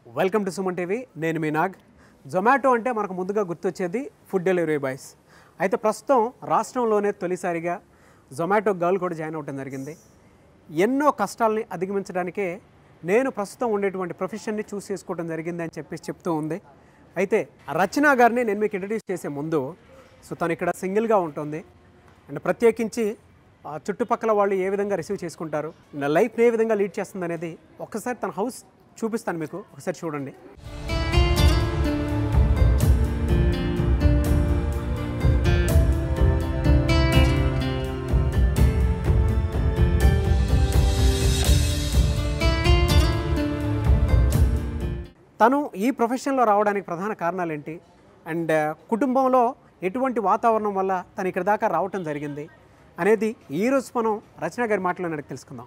Welcome to Suman TV నేను మీ నాగ్ జొమాటో అంటే మనకు ముందుగా గుర్తొచ్చేది ఫుడ్ డెలివరీ బాయ్స్ అయితే ప్రస్తుతం రాష్ట్రంలోనే తొలిసారిగా జొమాటో గర్ల్ కూడా జాయిన్ అవ్వడం జరిగింది ఎన్నో కష్టాలని అధిగమించడానికే నేను ప్రస్తుతం ఉండేటువంటి ప్రొఫెషన్ని చూస్ చేసుకోవడం జరిగింది అని చెప్పేసి చెప్తూ ఉంది అయితే రచన గారిని నేను మీకు ఇంట్రడ్యూస్ చేసే ముందు సో తను ఇక్కడ సింగిల్గా ఉంటుంది అండ్ ప్రత్యేకించి ఆ చుట్టుపక్కల వాళ్ళు ఏ విధంగా రిసీవ్ చేసుకుంటారు నా లైఫ్ని ఏ విధంగా లీడ్ చేస్తుంది అనేది ఒక్కసారి తన హౌస్ చూపిస్తాను మీకు ఒకసారి చూడండి తను ఈ ప్రొఫెషన్లో రావడానికి ప్రధాన కారణాలు ఏంటి అండ్ కుటుంబంలో ఎటువంటి వాతావరణం వల్ల తను ఇక్కడ దాకా రావటం జరిగింది అనేది ఈరోజు మనం రచన గారి మాటలో అడిగి తెలుసుకుందాం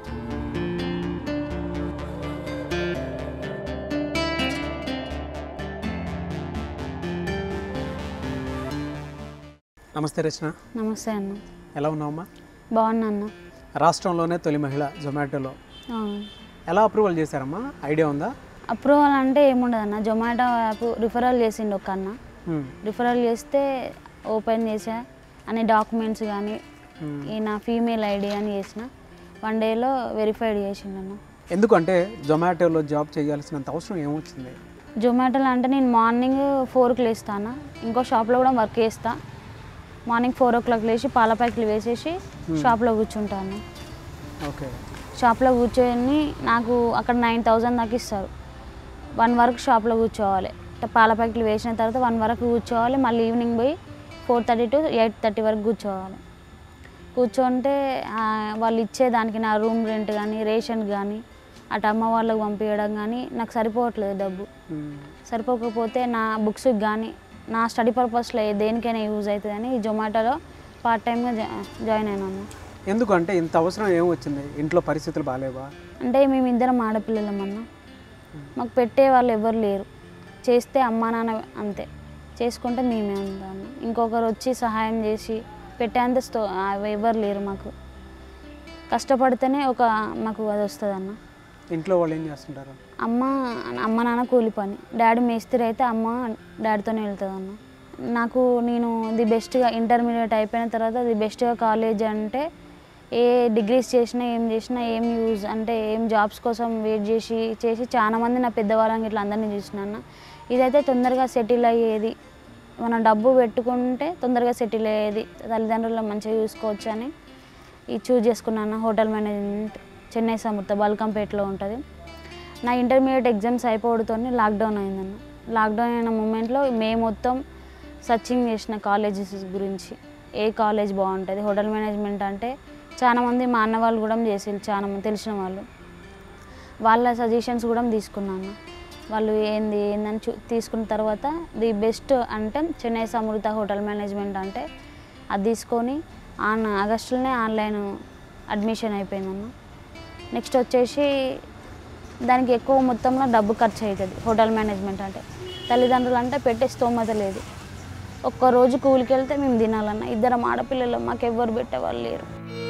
నమస్తే రచన నమస్తే అన్న ఎలా ఉన్నావమ్మా బాగున్నా అన్న రాష్ట్రంలోనే తొలి మహిళ జొమాటోలో అవును. ఎలా అప్రూవల్ చేశారమ్మా ఐడియా ఉందా అప్రూవల్ అంటే ఏముండదు అన్న జొమాటో యాప్ రిఫరల్ చేసిండు ఒక అన్న హ్మ్. రిఫరల్ చేస్తే ఓపెన్ చేసా అన్ని డాక్యుమెంట్స్ కానీ హ్మ్. ఈ నా ఫీమేల్ ఐడి అని చేసిన వన్ డేలో వెరిఫైడ్ చేసిండు అన్న ఎందుకంటే జొమాటోలో జాబ్ చేయాల్సినంత అవసరం ఏమొచ్చింది జొమాటోలో అంటే నేను మార్నింగ్ ఫోర్కి లేస్తాను ఇంకో షాప్లో కూడా వర్క్ చేస్తా మార్నింగ్ ఫోర్ ఓ క్లాక్ లేచి పాల ప్యాకెట్లు వేసేసి షాప్లో కూర్చుంటాను ఓకే షాప్లో కూర్చొని నాకు అక్కడ నైన్ థౌజండ్ దాకా ఇస్తారు వన్ వరకు షాప్లో కూర్చోవాలి అంటే పాల ప్యాకెట్లు వేసిన తర్వాత వన్ వరకు కూర్చోవాలి మళ్ళీ ఈవినింగ్ పోయి four thirty to eight thirty వరకు కూర్చోవాలి కూర్చోంటే ఆ, వాళ్ళు ఇచ్చే దానికి నా రూమ్ రెంట్ కానీ రేషన్ కానీ అటు అమ్మ వాళ్ళకి పంపించడం కానీ నాకు సరిపోవట్లేదు డబ్బు హ్మ్. సరిపోకపోతే నా బుక్స్కి కానీ నా స్టడీ పర్పస్లో దేనికైనా యూజ్ అవుతుందని ఈ జొమాటోలో పార్ట్ టైంగా జా జాయిన్ అయినాను ఎందుకంటే ఇంత అవసరం ఏమొచ్చింది ఇంట్లో పరిస్థితులు బాగాలేవా అంటే మేము ఇద్దరం ఆడపిల్లలం అన్న మాకు పెట్టే వాళ్ళు ఎవరు లేరు చేస్తే అమ్మా నాన్న అంతే చేసుకుంటే మేమే ఉంటాం ఇంకొకరు వచ్చి సహాయం చేసి పెట్టేంత స్తో అవి ఎవరు లేరు మాకు కష్టపడితేనే ఒక మాకు అది వస్తుంది అన్న ఇంట్లో వాళ్ళు ఏం చేస్తుంటారు అమ్మ అమ్మ నాన్న కూలి పని డాడీ మేస్త్రి అయితే అమ్మ డాడీతోనే వెళ్తుంది అన్న నాకు నేను ది బెస్ట్గా ఇంటర్మీడియట్ అయిపోయిన తర్వాత ది బెస్ట్గా కాలేజ్ అంటే ఏ డిగ్రీస్ చేసినా ఏం చేసినా ఏం యూజ్ అంటే ఏం జాబ్స్ కోసం వెయిట్ చేసి చేసి చాలా మంది నా పెద్దవాళ్ళని ఇట్లా అందరినీ చూసినాను ఇదైతే తొందరగా సెటిల్ అయ్యేది మనం డబ్బు పెట్టుకుంటే తొందరగా సెటిల్ అయ్యేది తల్లిదండ్రులను మంచిగా చూసుకోవచ్చు అని ఇది చూజ్ చేసుకున్నాను హోటల్ మేనేజ్మెంట్ చెన్నై సమృద్ధ బల్కంపేటలో ఉంటుంది నా ఇంటర్మీడియట్ ఎగ్జామ్స్ అయిపోవడంతో లాక్డౌన్ అయిందన్న లాక్డౌన్ అయిన మూమెంట్లో మే మొత్తం సర్చింగ్ చేసిన కాలేజెస్ గురించి ఏ కాలేజ్ బాగుంటుంది హోటల్ మేనేజ్మెంట్ అంటే చాలామంది మా అన్న వాళ్ళు కూడా చేసేది చాలా మంది తెలిసిన వాళ్ళు వాళ్ళ సజెషన్స్ కూడా తీసుకున్నాను వాళ్ళు ఏంది ఏందని చూ తీసుకున్న తర్వాత ది బెస్ట్ అంటే చెన్నై సమృద్ధ హోటల్ మేనేజ్మెంట్ అంటే అది తీసుకొని ఆన్ ఆగస్టులోనే ఆన్లైన్ అడ్మిషన్ అయిపోయిందన్న నెక్స్ట్ వచ్చేసి దానికి ఎక్కువ మొత్తంలో డబ్బు ఖర్చు అవుతుంది హోటల్ మేనేజ్మెంట్ అంటే తల్లిదండ్రులు అంటే పెట్టే స్తోమత లేదు ఒక్క రోజు కూలికి వెళ్తే మేము తినాలన్న ఇద్దరం ఆడపిల్లలు మాకు ఎవ్వరు పెట్టేవాళ్ళు లేరు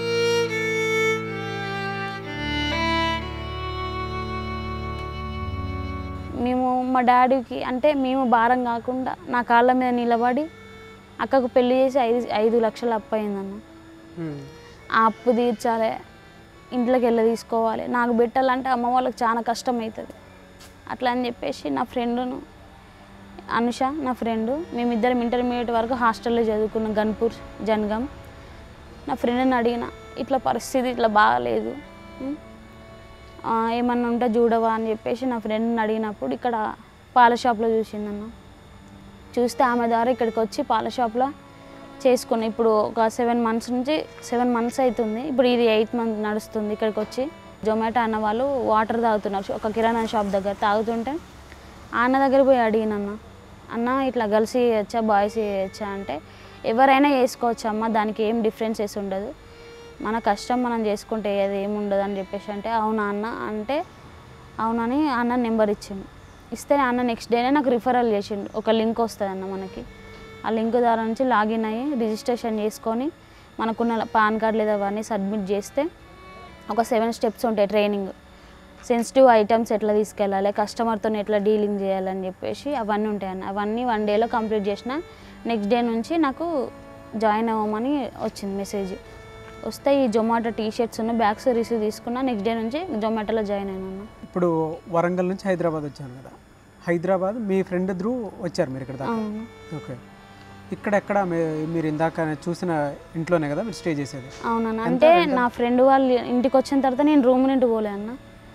మేము మా డాడీకి అంటే మేము భారం కాకుండా నా కాళ్ళ మీద నిలబడి అక్కకు పెళ్లి చేసి ఐదు ఐదు లక్షలు అప్పు అయిందన్న హ్మ్. ఆ అప్పు తీర్చాలి ఇంట్లోకి వెళ్ళి తీసుకోవాలి నాకు పెట్టాలంటే అమ్మ వాళ్ళకి చాలా కష్టం అవుతుంది అట్లా అని చెప్పేసి నా ఫ్రెండును అనుష నా ఫ్రెండ్ మేమిద్దరం ఇంటర్మీడియట్ వరకు హాస్టల్లో చదువుకున్నాం గన్పూర్ జన్గం నా ఫ్రెండ్ని అడిగిన ఇట్లా పరిస్థితి ఇట్లా బాగాలేదు ఉం? ఆ, ఏమన్నా ఉంటే చూడవా అని చెప్పేసి నా ఫ్రెండ్ని అడిగినప్పుడు ఇక్కడ పాల షాప్లో చూసిందన్న చూస్తే ఆమె ద్వారా ఇక్కడికి వచ్చి పాల షాప్లో చేసుకుని ఇప్పుడు ఒక సెవెన్ మంత్స్ నుంచి సెవెన్ మంత్స్ అవుతుంది ఇప్పుడు ఇది ఎయిత్ మంత్ నడుస్తుంది ఇక్కడికి వచ్చి జొమాటో అన్న వాళ్ళు వాటర్ తాగుతున్నారు ఒక కిరాణా షాప్ దగ్గర తాగుతుంటే ఆ అన్న దగ్గర పోయి అడిగినన్న అన్న ఇట్లా గర్ల్స్ చేయొచ్చా బాయ్స్ చేయొచ్చా అంటే ఎవరైనా చేసుకోవచ్చు అమ్మ దానికి ఏం డిఫరెన్సెస్ ఉండదు మన కష్టం మనం చేసుకుంటే అది ఏముండదు అని చెప్పేసి అంటే అవునా అన్న అంటే అవునని అన్న నెంబర్ ఇచ్చిండు ఇస్తే అన్న నెక్స్ట్ డేనే నాకు రిఫరల్ చేసిండు ఒక లింక్ వస్తుంది అన్న మనకి ఆ లింక్ ద్వారా నుంచి లాగిన్ అయ్యి రిజిస్ట్రేషన్ చేసుకొని మనకున్న పాన్ కార్డ్ లేదా అవన్నీ సబ్మిట్ చేస్తే ఒక సెవెన్ స్టెప్స్ ఉంటాయి ట్రైనింగ్ సెన్సిటివ్ ఐటమ్స్ ఎట్లా తీసుకెళ్ళాలి కస్టమర్తో ఎట్లా డీలింగ్ చేయాలని చెప్పేసి అవన్నీ ఉంటాయి అన్న అవన్నీ వన్ డేలో కంప్లీట్ చేసిన నెక్స్ట్ డే నుంచి నాకు జాయిన్ అవ్వమని వచ్చింది మెసేజ్ వస్తే ఈ జొమాటో టీ షర్ట్స్ ఉన్న బ్యాగ్స్ రిసీవ్ తీసుకున్నా నెక్స్ట్ డే నుంచి జొమాటోలో జాయిన్ అయినాను ఇప్పుడు వరంగల్ నుంచి హైదరాబాద్ వచ్చాను కదా హైదరాబాద్ మీ ఫ్రెండ్ త్రూ వచ్చారు మీరు ఇక్కడ దాకా అవును ఓకే ఇక్కడ ఎక్కడ మీ- మీరు ఇందాక చూసిన ఇంట్లోనే కదా మీరు స్టే చేసేది అవునన్న అంటే నా ఫ్రెండ్ వాళ్ళు ఇంటికి వచ్చిన తర్వాత నేను రూమ్ నుండి పోలే అన్న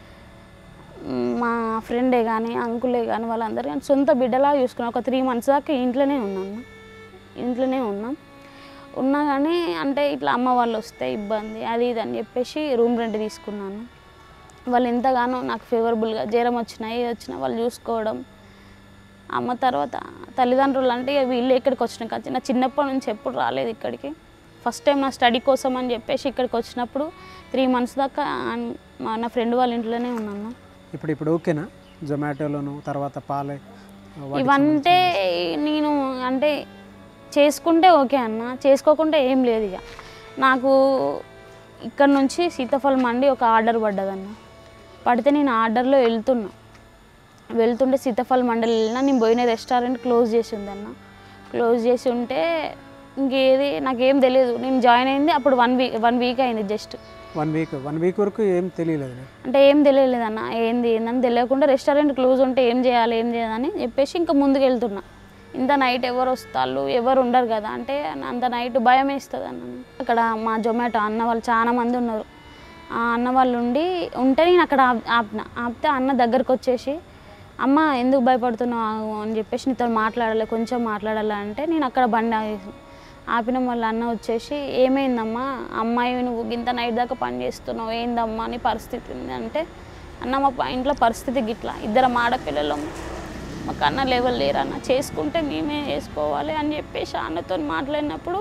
మ్, మా ఫ్రెండే కానీ అంకులే కానీ వాళ్ళందరూ కానీ సొంత బిడ్డలా చూసుకున్నాను ఒక త్రీ మంత్స్ దాకా ఇంట్లోనే ఉన్నాను ఇంట్లోనే ఉన్నాం ఉన్నా కానీ అంటే ఇట్లా అమ్మ వాళ్ళు వస్తే ఇబ్బంది అది ఇది అని చెప్పేసి రూమ్ రెంట్ తీసుకున్నాను వాళ్ళు ఎంతగానో నాకు ఫేవరబుల్గా జ్వరం వచ్చినా ఏ వచ్చినా వాళ్ళు చూసుకోవడం అమ్మ తర్వాత తల్లిదండ్రులు అంటే ఇక వీళ్ళు ఇక్కడికి వచ్చిన కాదు నా చిన్నప్పటి నుంచి ఎప్పుడు రాలేదు ఇక్కడికి ఫస్ట్ టైం నా స్టడీ కోసం అని చెప్పేసి ఇక్కడికి వచ్చినప్పుడు త్రీ మంత్స్ దాకా అన్- మా నా ఫ్రెండ్ వాళ్ళ ఇంట్లోనే ఉన్నాను ఇప్పుడు ఇప్పుడు ఓకేనా జొమాటోలోను తర్వాత పాలే వాటికి ఇవంటే నేను అంటే చేసుకుంటే ఓకే అన్న చేసుకోకుంటే ఏం లేదు ఇక నాకు ఇక్కడ నుంచి సీతాఫలం మండి ఒక ఆర్డర్ పడ్డదన్న పడితే నేను ఆర్డర్లో వెళ్తున్నా వెళ్తుంటే సీతాఫలం మండలి వెళ్ళినా నేను పోయిన రెస్టారెంట్ క్లోజ్ చేసి ఉందన్న క్లోజ్ చేసి ఉంటే ఇంకేది నాకేం తెలియదు నేను జాయిన్ అయింది అప్పుడు వన్ వీక్ వన్ వీక్ అయింది just one week one week వరకు ఏం తెలియలేదు నాకు. అంటే ఏం తెలియలేదన్న ఏంది ఏందని తెలియకుండా రెస్టారెంట్ క్లోజ్ ఉంటే ఏం చేయాలి ఏం చేయాలని చెప్పేసి ఇంకా ముందుకు వెళ్తున్నా ఇంత నైట్ ఎవరు వస్తారు ఎవరు ఉండరు కదా అంటే అంత నైట్ భయం వేస్తుంది అన్న అక్కడ మా జొమాటో అన్న వాళ్ళు చాలా మంది ఉన్నారు ఆ అన్న వాళ్ళు ఉండి ఉంటే నేను అక్కడ ఆప్- ఆపిన ఆపితే అన్న దగ్గరకు వచ్చేసి అమ్మ ఎందుకు భయపడుతున్నావు అని చెప్పేసి నీతో మాట్లాడాలి కొంచెం మాట్లాడాలి అంటే నేను అక్కడ బండి ఆగేసి ఆపిన వాళ్ళ అన్న వచ్చేసి ఏమైందమ్మా అమ్మాయి నువ్వు ఇంత నైట్ దాకా పని చేస్తున్నావు ఏందమ్మా అని పరిస్థితి ఉంది అంటే అన్న మా ప- ఇంట్లో పరిస్థితి గిట్లా ఇద్దరం ఆడపిల్లలం మాకు అన్న లెవెల్ లేరన్న చేసుకుంటే మేమే చేసుకోవాలి అని చెప్పేసి అన్నతో మాట్లాడినప్పుడు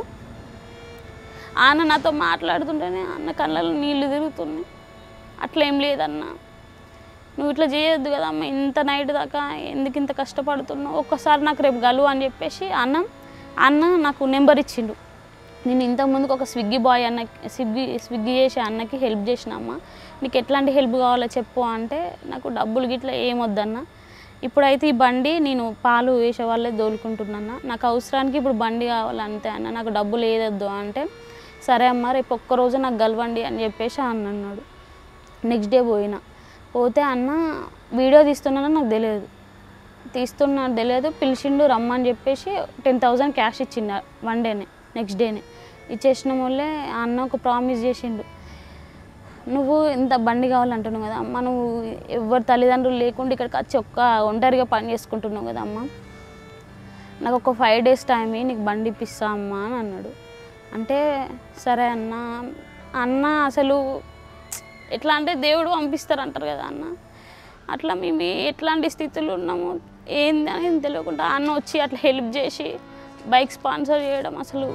ఆ అన్న నాతో మాట్లాడుతుంటేనే అన్న కళ్ళలో నీళ్లు తిరుగుతున్నాయి అట్లా ఏం లేదన్నా నువ్వు ఇట్లా చేయొద్దు కదమ్మ ఇంత నైట్ దాకా ఎందుకు ఇంత కష్టపడుతున్నావు ఒక్కసారి నాకు రేపు గలువు అని చెప్పేసి అన్న అన్న నాకు నెంబర్ ఇచ్చిండు నేను ఇంతకుముందుకు ఒక స్విగ్గీ బాయ్ అన్న స్విగ్గీ స్విగ్గీ చేసే అన్నకి హెల్ప్ చేసినమ్మ నీకు ఎట్లాంటి హెల్ప్ కావాలో చెప్పు అంటే నాకు డబ్బులు గిట్లా ఏమొద్దన్న ఇప్పుడైతే ఈ బండి నేను పాలు వేసే వాళ్ళే దోలుకుంటున్నా నాకు అవసరానికి ఇప్పుడు బండి కావాలి అంతే అన్న నాకు డబ్బులు ఏదొద్దు అంటే సరే అమ్మ రేపు ఒక్కరోజు నాకు గలవండి అని చెప్పేసి అన్న అన్నాడు నెక్స్ట్ డే పోయినా పోతే అన్న వీడియో తీస్తున్నానని నాకు తెలియదు తీస్తున్నాడు తెలియదు పిలిచిండు రమ్మని చెప్పేసి టెన్ థౌజండ్ క్యాష్ ఇచ్చిండు వన్ డేనే నెక్స్ట్ డేనే ఇచ్చేసిన వాళ్ళే ఆ అన్న ఒక ప్రామిస్ చేసిండు నువ్వు ఇంత బండి కావాలంటున్నావు కదా అమ్మ నువ్వు ఎవరి తల్లిదండ్రులు లేకుండా ఇక్కడికి వచ్చి ఒక్క ఒంటరిగా పని చేసుకుంటున్నావు కదా అమ్మ నాకు ఒక ఫైవ్ డేస్ టైం ఇయ్యి, నీకు బండి ఇప్పిస్తా అమ్మా అని అన్నాడు అంటే సరే అన్న అన్న అసలు ఎట్లా అంటే దేవుడు పంపిస్తారు అంటారు కదా అన్న అట్లా మేము ఎట్లాంటి స్థితిలో ఉన్నాము ఏంది అని తెలియకుండా అన్న వచ్చి అట్లా హెల్ప్ చేసి బైక్ స్పాన్సర్ చేయడం అసలు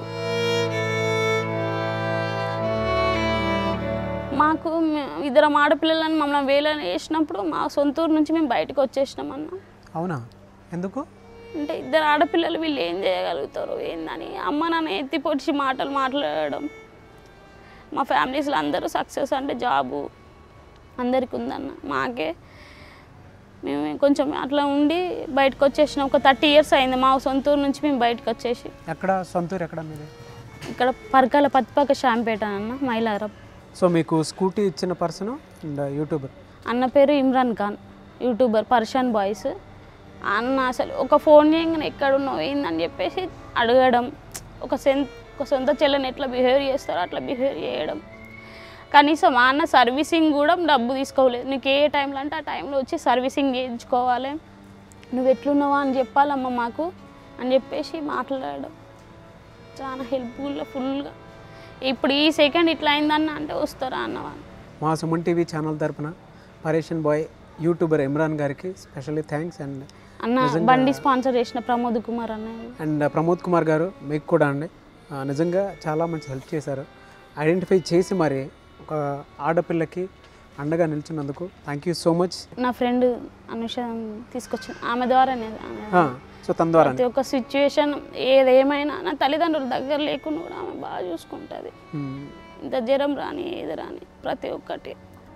మాకు మే- ఇద్దరం ఆడపిల్లలని మమ్మల్ని వేలని వేసినప్పుడు మా సొంత ఊరు నుంచి మేము బయటకు వచ్చేసినాం అన్న అవునా ఎందుకు అంటే ఇద్దరు ఆడపిల్లలు వీళ్ళు ఏం చేయగలుగుతారు ఏందని అమ్మ నాన్న ఎత్తి పొడిచి మాటలు మాట్లాడడం మా ఫ్యామిలీస్లో అందరూ సక్సెస్ అంటే జాబు అందరికి ఉందన్న మాకే మేము కొంచెం అట్లా ఉండి బయటకు వచ్చేసినాం ఒక థర్టీ ఇయర్స్ అయింది మా సొంత ఊరు నుంచి మేము బయటకు వచ్చేసి ఎక్కడ సొంతూరు ఎక్కడ మీది ఇక్కడ పరకాల పత్తిపాక షాంపేట అన్న మైలారం సో మీకు స్కూటీ ఇచ్చిన పర్సన్ అండ్ యూట్యూబర్ అన్న పేరు ఇమ్రాన్ ఖాన్ యూట్యూబర్ పర్షాన్ బాయ్స్ అన్న అసలు ఒక ఫోన్ చేయగానే ఎక్కడున్నావు ఏందని చెప్పేసి అడగడం ఒక సెన్ ఒక సొంత చెల్లెని ఎట్లా బిహేవ్ చేస్తారో అట్లా బిహేవ్ చేయడం కనీసం మా అన్న సర్వీసింగ్ కూడా డబ్బు తీసుకోలేదు నీకు ఏ టైంలో అంటే ఆ టైంలో వచ్చి సర్వీసింగ్ చేయించుకోవాలి నువ్వు ఎట్లున్నావా అని చెప్పాలమ్మ మాకు అని చెప్పేసి మాట్లాడడం చాలా హెల్ప్ఫుల్గా ఫుల్గా ఇప్పుడు ఈ సెకండ్ ఇట్లా అయిందన్న అంటే వస్తారా అన్నవాళ్ళు మా సుమన్ టీవీ ఛానల్ తరపున పరేషన్ బాయ్ యూట్యూబర్ ఇమ్రాన్ గారికి స్పెషల్లీ థ్యాంక్స్ అండ్ అన్న బండి స్పాన్సర్ చేసిన ప్రమోద్ కుమార్ అన్న అండ్ ప్రమోద్ కుమార్ గారు మీకు కూడా అండి ఆ, నిజంగా చాలా మంచి హెల్ప్ చేశారు ఐడెంటిఫై చేసి మరి ఒక ఆడపిల్లకి అండగా నిల్చున్నందుకు థ్యాంక్ యూ సో మచ్ నా ఫ్రెండ్ అనుష తీసుకొచ్చింది ఆమె ద్వారానే ఆమె సో తన ద్వారా ప్రతి ఒక్క సిచ్యువేషన్ ఏదేమైనా నా తల్లిదండ్రుల దగ్గర లేకుండా కూడా ఆమె బాగా చూసుకుంటుంది ఇంత జ్వరం రాని ఏది రాని ప్రతి ఒక్కటి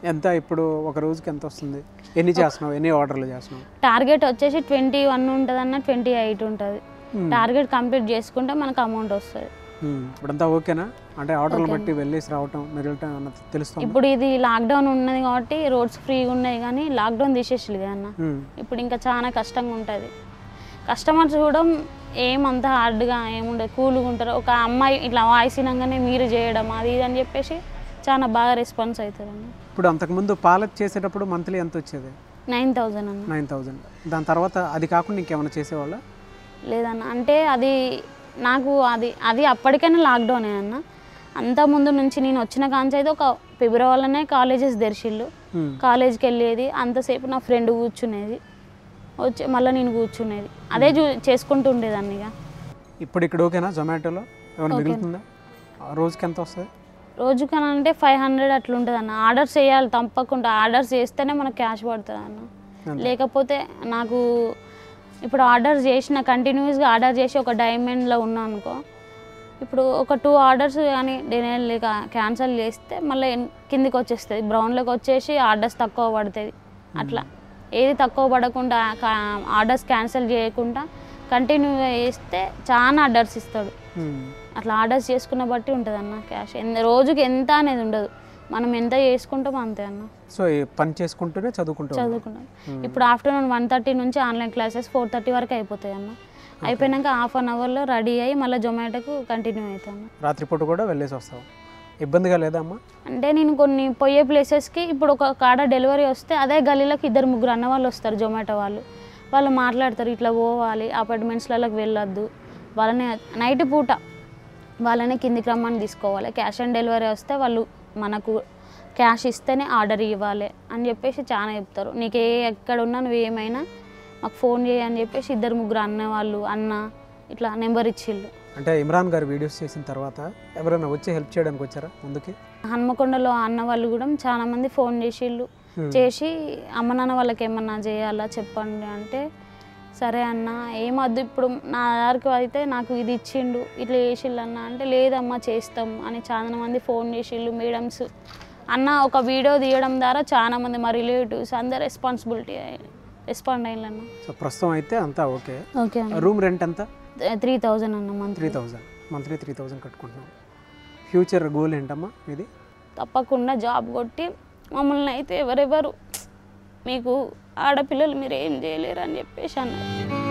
ఎంత ఇప్పుడు ఒక రోజుకి ఎంత వస్తుంది ఎన్ని చేస్తున్నావు ఎన్ని ఆర్డర్లు చేస్తున్నావు టార్గెట్ వచ్చేసి ట్వంటీ వన్ ఉంటుంది అన్న ట్వంటీ ఎయిట్ ఉంటుంది Hmm. టార్గెట్ కంప్లీట్ చేసుకుంటే మనకు అమౌంట్ వస్తుంది ఉమ్, ఇప్పుడంతా ఓకేనా అంటే ఆర్డర్లు బట్టి వెళ్ళేసి రావటం మిగలటం అన్నది తెలుస్తుంది ఇప్పుడు ఇది లాక్డౌన్ ఉన్నది కాబట్టి రోడ్స్ ఫ్రీగా ఉన్నాయి కానీ లాక్డౌన్ తీసేసలేదు అన్న ఇప్పుడు ఇంకా చాలా కష్టంగా ఉంటుంది కస్టమర్స్ కూడా ఏమంత హార్డ్గా ఏముండదు కూల్గా ఉంటారు ఒక అమ్మాయి ఇట్లా వాయిస్ వినంగానే మీరు చేయడం అది ఇది అని చెప్పేసి చాలా బాగా రెస్పాన్స్ అవుతుంది అన్న ఇప్పుడు అంతకుముందు పాలక్ చేసేటప్పుడు మంత్లీ ఎంత వచ్చేది నైన్ థౌజండ్ అన్న నైన్ థౌజండ్ దాని తర్వాత అది కాకుండా ఇంకేమైనా చేసేవాళ్ళ లేదన్న అంటే అది నాకు అది అది అప్పటికైనా లాక్డౌనే అన్న అంత ముందు నుంచి నేను వచ్చిన కాంచి అయితే ఒక ఫిబ్రవరిలోనే కాలేజెస్ తెరిచిళ్ళు కాలేజ్కి వెళ్ళేది అంతసేపు నా ఫ్రెండ్ కూర్చునేది వచ్చి మళ్ళీ నేను కూర్చునేది అదే చూ చేసుకుంటూ ఉండేదాన్ని ఇక ఇప్పుడు ఇక్కడ ఓకేనా జొమాటోలో ఏమైనా మిగులుతుందా ఆ రోజుకి ఎంత వస్తుంది రోజుకని అంటే ఫైవ్ హండ్రెడ్ అట్లా ఉంటుంది అన్న ఆర్డర్స్ చేయాలి తప్పకుండా ఆర్డర్స్ చేస్తేనే మనకు క్యాష్ పడుతుంది అన్న లేకపోతే నాకు ఇప్పుడు ఆర్డర్ చేసిన కంటిన్యూస్గా ఆర్డర్ చేసి ఒక డైమండ్లో ఉన్నా అనుకో ఇప్పుడు ఒక టూ ఆర్డర్స్ కానీ నేను లేక క్యాన్సిల్ చేస్తే మళ్ళీ కిందికి వచ్చేస్తుంది బ్రౌన్లోకి వచ్చేసి ఆర్డర్స్ తక్కువ పడుతుంది అట్లా ఏది తక్కువ పడకుండా ఆర్డర్స్ క్యాన్సిల్ చేయకుండా కంటిన్యూగా చేస్తే చాలా ఆర్డర్స్ ఇస్తాడు అట్లా ఆర్డర్స్ చేసుకున్న బట్టి ఉంటుంది అన్న క్యాష్ ఎంత రోజుకి ఎంత అనేది ఉండదు మనం ఎంత చేసుకుంటామో అంతే అన్న సో ఈ పని చేసుకుంటూనే చదువుకుంటూ ఉన్నావు. చదువుకున్నాం ఇప్పుడు ఆఫ్టర్నూన్ వన్ థర్టీ నుంచి ఆన్లైన్ క్లాసెస్ ఫోర్ థర్టీ వరకు అయిపోతాయి అన్న అయిపోయినాక హాఫ్ అన్ అవర్లో రెడీ అయ్యి మళ్ళీ జొమాటోకు కంటిన్యూ అవుతాను రాత్రిపూట కూడా వెళ్ళేసి వస్తావు ఇబ్బందిగా లేదా అమ్మా అంటే నేను కొన్ని పోయే ప్లేసెస్కి ఇప్పుడు ఒక కాడ డెలివరీ వస్తే అదే గల్లీలోకి ఇద్దరు ముగ్గురు అన్న వాళ్ళు వస్తారు జొమాటో వాళ్ళు వాళ్ళు మాట్లాడతారు ఇట్లా పోవాలి అపార్ట్మెంట్స్లలోకి వెళ్ళొద్దు వాళ్ళని నైట్ పూట వాళ్ళని కిందికి రమ్మని తీసుకోవాలి క్యాష్ ఆన్ డెలివరీ వస్తే వాళ్ళు మనకు క్యాష్ ఇస్తేనే ఆర్డర్ ఇవ్వాలి అని చెప్పేసి చాలా చెప్తారు నీకు ఏ ఎక్కడ ఉన్నా నువ్వు ఏమైనా మాకు ఫోన్ చేయి అని చెప్పేసి ఇద్దరు ముగ్గురు అన్న వాళ్ళు అన్న ఇట్లా నెంబర్ ఇచ్చిళ్ళు అంటే ఇమ్రాన్ గారు వీడియోస్ చేసిన తర్వాత ఎవరైనా వచ్చి హెల్ప్ చేయడానికి వచ్చారా ముందుకి హన్మకొండలో అన్న వాళ్ళు కూడా చాలా మంది ఫోన్ చేసిళ్ళు చేసి అమ్మ నాన్న వాళ్ళకి ఏమన్నా చేయాలా చెప్పండి అంటే సరే అన్న ఏమద్దు ఇప్పుడు నా ఆధార్కి అయితే నాకు ఇది ఇచ్చిండు ఇట్లా చేసిళ్ళు అన్న అంటే లేదమ్మా చేస్తాం అని చాలా మంది ఫోన్ చేసిళ్ళు మేడమ్స్ అన్న ఒక వీడియో తీయడం ద్వారా చాలా మంది మా రిలేటివ్స్ అందరు రెస్పాన్సిబిలిటీ రెస్పాండ్ అయ్యాను సో ప్రస్తుతం అయితే అంతా ఓకే ఓకే రూమ్ రెంట్ ఎంత త్రీ థౌజండ్ అన్న month three thousand monthly three thousand కట్టుకుంటున్నాం ఫ్యూచర్ గోల్ ఏంటమ్మా ఇది తప్పకుండా జాబ్ కొట్టి మమ్మల్ని అయితే ఎవరెవరు మీకు ఆడపిల్లలు మీరు ఏం చేయలేరు అని చెప్పేసి అన్నారు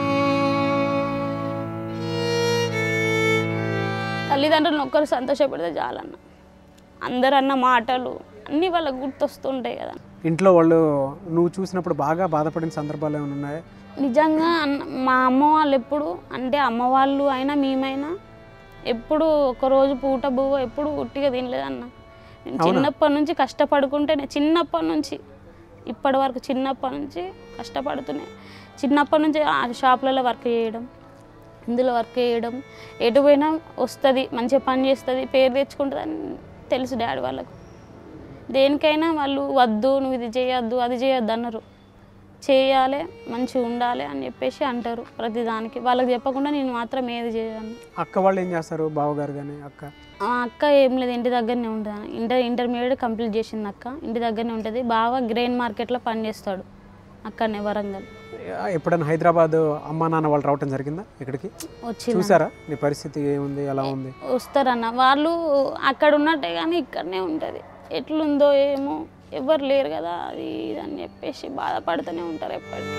తల్లిదండ్రులను ఒక్కరు సంతోషపెడితే చాలన్న అందరు అన్న మాటలు అన్నీ వాళ్ళకి గుర్తొస్తుంటాయి కదా ఇంట్లో వాళ్ళు నువ్వు చూసినప్పుడు బాగా బాధపడిన సందర్భాలు ఏమైనా ఉన్నాయా నిజంగా అన్న మా అమ్మ వాళ్ళు ఎప్పుడు అంటే అమ్మ వాళ్ళు అయినా మేమైనా ఎప్పుడు ఒకరోజు పూట బువ్వ ఎప్పుడు ఉట్టిగా తినలేదన్న నేను చిన్నప్పటి నుంచి కష్టపడుకుంటే నేను చిన్నప్పటి నుంచి ఇప్పటి వరకు చిన్నప్పటి నుంచి కష్టపడుతూనే చిన్నప్పటి నుంచి ఆ షాపులలో వర్క్ చేయడం ఇందులో వర్క్ చేయడం ఎటు పోయినా వస్తుంది మంచిగా పని చేస్తుంది పేరు తెచ్చుకుంటుంది అని తెలుసు డాడీ వాళ్ళకు దేనికైనా వాళ్ళు వద్దు నువ్వు ఇది చేయొద్దు అది చేయొద్దు అన్నారు చేయాలి మంచిగా ఉండాలి అని చెప్పేసి అంటారు ప్రతిదానికి వాళ్ళకి చెప్పకుండా నేను మాత్రం ఏది చేయను అక్క వాళ్ళు ఏం చేస్తారు బావగారు కానీ అక్క ఆ అక్క ఏం లేదు ఇంటి దగ్గరనే ఉంటుంది ఇంటర్ ఇంటర్మీడియట్ కంప్లీట్ చేసింది అక్క ఇంటి దగ్గరనే ఉంటుంది బాగా గ్రెయిన్ మార్కెట్లో పనిచేస్తాడు అక్కడనే వరంగల్ ఎప్పుడైనా హైదరాబాద్ అమ్మా నాన్న వాళ్ళు రావటం జరిగిందా ఇక్కడికి వచ్చింది చూసారా నీ పరిస్థితి ఏముంది ఎలా ఉంది వస్తారన్న వాళ్ళు అక్కడ ఉన్నట్టే కానీ ఇక్కడనే ఉంటుంది ఎట్లుందో ఏమో ఎవరు లేరు కదా అది ఇది అని చెప్పేసి బాధపడుతూనే ఉంటారు ఎప్పటికీ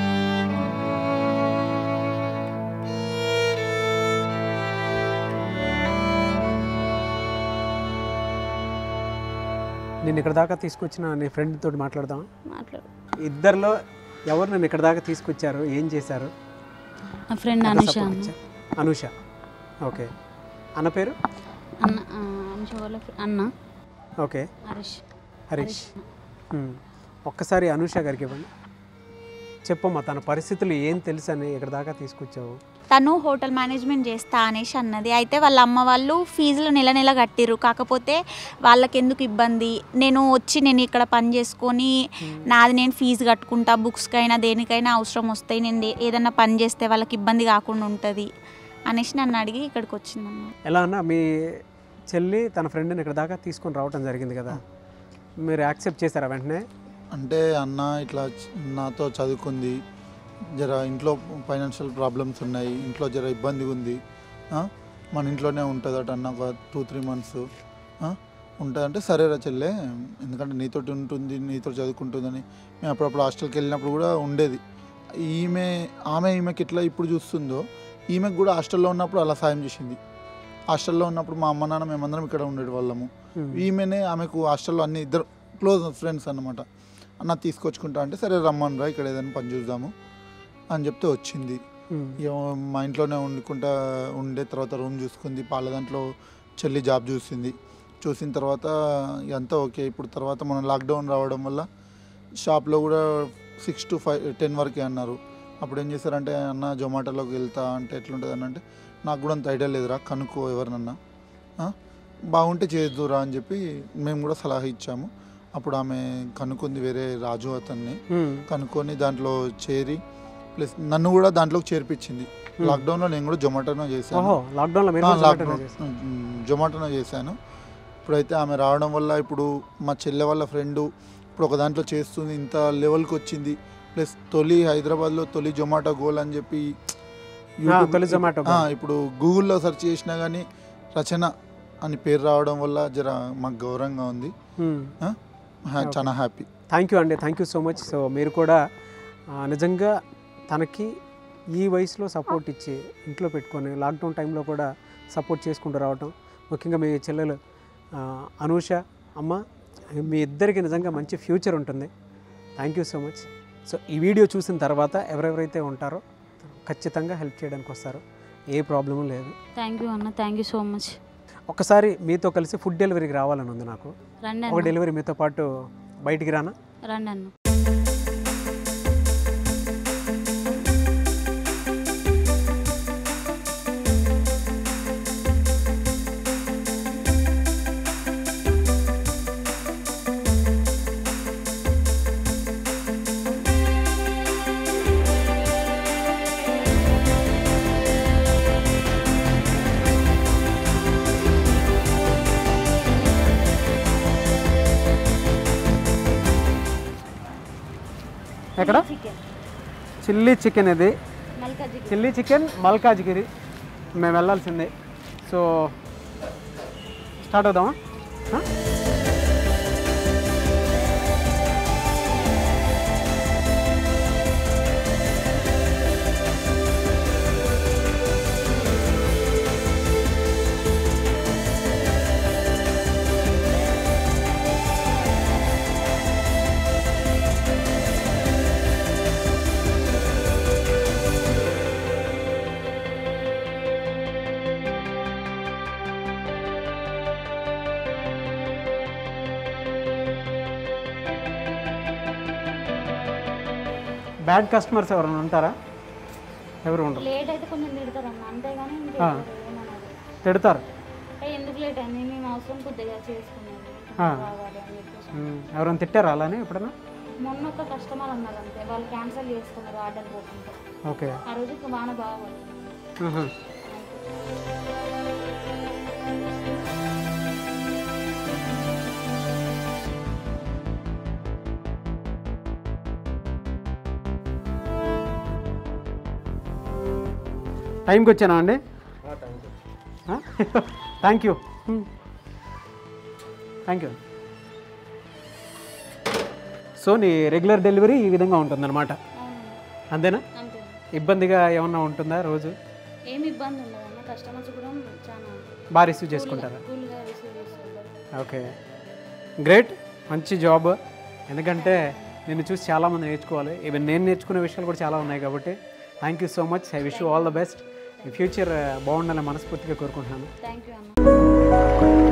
నేను ఇక్కడ దాకా తీసుకొచ్చిన నీ ఫ్రెండ్ తోటి మాట్లాడదాం మాట్లాడు ఇద్దరిలో ఎవరు నేను ఇక్కడ దాకా తీసుకొచ్చారు ఏం చేశారు నా ఫ్రెండ్ ఎంత అనుష support అన్న ఇచ్చారు? అనుష ఓకే అన్న పేరు అన్న ఆ, అనుష వాళ్ళ ఫ్రె- అన్న ఓకే హరీష్ హరీష్ మ్మ్. ఒక్కసారి అనుష గారికి ఇవ్వండి చెప్పమ్మా తన పరిస్థితులు ఏం తెలుసు అని ఇక్కడ దాకా తీసుకొచ్చావు తను హోటల్ మేనేజ్మెంట్ చేస్తా అనేసి అన్నది అయితే వాళ్ళ అమ్మ వాళ్ళు ఫీజులు నెల నెల కట్టిర్రు కాకపోతే వాళ్ళకి ఎందుకు ఇబ్బంది నేను వచ్చి నేను ఇక్కడ పని చేసుకొని నాది నేను ఫీజు కట్టుకుంటా బుక్స్కైనా దేనికైనా అవసరం వస్తాయి నేను దే- ఏదన్నా పని చేస్తే వాళ్ళకి ఇబ్బంది కాకుండా ఉంటుంది అనేసి నన్ను అడిగి ఇక్కడికి వచ్చిందమ్మ ఎలా అన్నా మీ చెల్లి తన ఫ్రెండ్ని ఇక్కడ దాకా తీసుకొని రావటం జరిగింది కదా మీరు యాక్సెప్ట్ చేశారా వెంటనే అంటే అన్న ఇట్లా చ- నాతో చదువుకుంది జర ఇంట్లో ఫైనాన్షియల్ ప్రాబ్లమ్స్ ఉన్నాయి ఇంట్లో జర ఇబ్బందిగా ఉంది ఆ? మన ఇంట్లోనే ఉంటుందట అన్న ఒక టూ త్రీ మంత్స్ ఉంటుందంటే సరేరా చెల్లె ఎందుకంటే నీతోటి ఉంటుంది నీతో చదువుకుంటుందని మేము అప్పుడప్పుడు హాస్టల్కి వెళ్ళినప్పుడు కూడా ఉండేది ఈమె ఆమె ఈమెకి ఎట్లా ఇప్పుడు చూస్తుందో ఈమెకు కూడా హాస్టల్లో ఉన్నప్పుడు అలా సాయం చేసింది హాస్టల్లో ఉన్నప్పుడు మా అమ్మ నాన్న మేమందరం ఇక్కడ ఉండేది వాళ్ళము ఈమెనే ఆమెకు హాస్టల్లో అన్ని ఇద్దరు క్లోజ్ ఫ్రెండ్స్ అన్నమాట అన్న తీసుకొచ్చుకుంటా అంటే సరే రమ్మనరా ఇక్కడ ఏదైనా పని చూద్దాము అని చెప్తే వచ్చింది ఉమ్. ఇక మా ఇంట్లోనే వండుకుంటా ఉండే తర్వాత రూమ్ చూసుకుంది పాల దాంట్లో చెల్లి జాబ్ చూసింది చూసిన తర్వాత ఇక అంతా ఓకే ఇప్పుడు తర్వాత మనం లాక్డౌన్ రావడం వల్ల షాప్లో కూడా సిక్స్ టు ఫైవ్ టెన్ వరకే అన్నారు అప్పుడు ఏం చేశారంటే అన్న జొమాటోలోకి వెళ్తా అంటే ఎట్లుంటుంది అని అంటే నాకు కూడా అంత ఐడియా లేదురా కనుక్కో ఎవరినన్నా ఆ? బాగుంటే చేద్దురా అని చెప్పి మేము కూడా సలహా ఇచ్చాము అప్పుడు ఆమె కనుక్కుంది వేరే రాజు అతన్ని ఉమ్. కనుక్కొని దాంట్లో చేరి ప్లస్ నన్ను కూడా దాంట్లోకి చేర్పించింది లాక్డౌన్లో నేను కూడా జొమాటోనో చేశాను ఓహో లాక్డౌన్లో మీరు ఆ, కూడా Zomato లాక్డౌన్ చేశారు. ఉమ్, జొమాటోనో చేశాను ఇప్పుడైతే ఆమె రావడం వల్ల ఇప్పుడు మా చెల్లె వాళ్ళ ఫ్రెండ్ ఇప్పుడు ఒక దాంట్లో చేస్తుంది ఇంత లెవెల్కి వచ్చింది ప్లస్ తొలి హైదరాబాద్లో తొలి జొమాటో గోల్ అని చెప్పి యూట్యూబ్- తొలి Zomato ఆ, goal. ఇప్పుడు గూగుల్లో సెర్చ్ చేసినా కానీ రచన అని పేరు రావడం వల్ల జర మాకు గౌరవంగా ఉంది ఉమ్. ఆ? హ్యా- చాలా హ్యాపీ థ్యాంక్ యూ అండి thank you so much so మీరు కూడా ఆ, నిజంగా తనకి ఈ వయసులో సపోర్ట్ ఇచ్చి ఇంట్లో పెట్టుకొని లాక్డౌన్ టైంలో కూడా సపోర్ట్ చేసుకుంటూ రావటం ముఖ్యంగా మీ చెల్లెలు ఆ, అనూష అమ్మ మీ ఇద్దరికి నిజంగా మంచి ఫ్యూచర్ ఉంటుంది thank you so much so ఈ వీడియో చూసిన తర్వాత ఎవరెవరైతే ఉంటారో ఖచ్చితంగా హెల్ప్ చేయడానికి వస్తారు ఏ ప్రాబ్లము లేదు థ్యాంక్ యూ అన్న థ్యాంక్ యూ సో మచ్ ఒకసారి మీతో కలిసి ఫుడ్ డెలివరీకి రావాలని ఉంది నాకు రండి ఒక అన్న డెలివరీ మీతో పాటు బయటికి రానా రండి అన్న ఎక్కడ చికెన్ చిల్లీ చికెన్ ఇది మల్కా చికెన్ చిల్లీ చికెన్ మల్కాజ్గిరి మేము వెళ్ళాల్సిందే సో స్టార్ట్ అవుదామా ఆ? బ్యాడ్ కస్టమర్స్ ఎవరైనా ఉంటారా ఎవరు ఉండరు లేట్ అయితే కొంచెం తిడతారు అన్న అంతేగాని ఆ. ఏమన్నారు తిడతారు అంటే ఎందుకు లేట్ అయింది మేము అవసరం కొద్దిగా చేసుకున్నాము ఆ. కావాలి అని చెప్పేసి ఉమ్, ఎవరైనా తిట్టారా అలానే ఎప్పుడైనా మొన్న ఒక కస్టమర్ అన్నారు అంతే వాళ్ళు క్యాన్సిల్ చేసుకున్నారు ఆర్డర్ పోకుండా ఓకే ఆ రోజు బాగా బాగుంది ఆహా. టైంకి వచ్చానా అండి thank you thank you so నీ రెగ్యులర్ డెలివరీ ఈ విధంగా ఉంటుందన్నమాట అవునండి అంతేనా అంతే ఇబ్బందిగా ఏమన్నా ఉంటుందా రోజు ఏమి ఇబ్బంది ఉండదన్న కస్టమర్స్ కూడా చాలా బాగా రిసీవ్ చేసుకుంటారా కూల్గా రిసీవ్ చేసుకుంటారు ఓకే గ్రేట్ మంచి జాబ్ ఎందుకంటే నిన్ను చూసి చాలామంది నేర్చుకోవాలి ఈవెన్ నేను నేర్చుకునే విషయాలు కూడా చాలా ఉన్నాయి కాబట్టి thank you so much I wish you all the best ఈ ఫ్యూచర్ బాగుండాలని మనస్ఫూర్తిగా కోరుకుంటున్నాను థ్యాంక్ యూ అన్న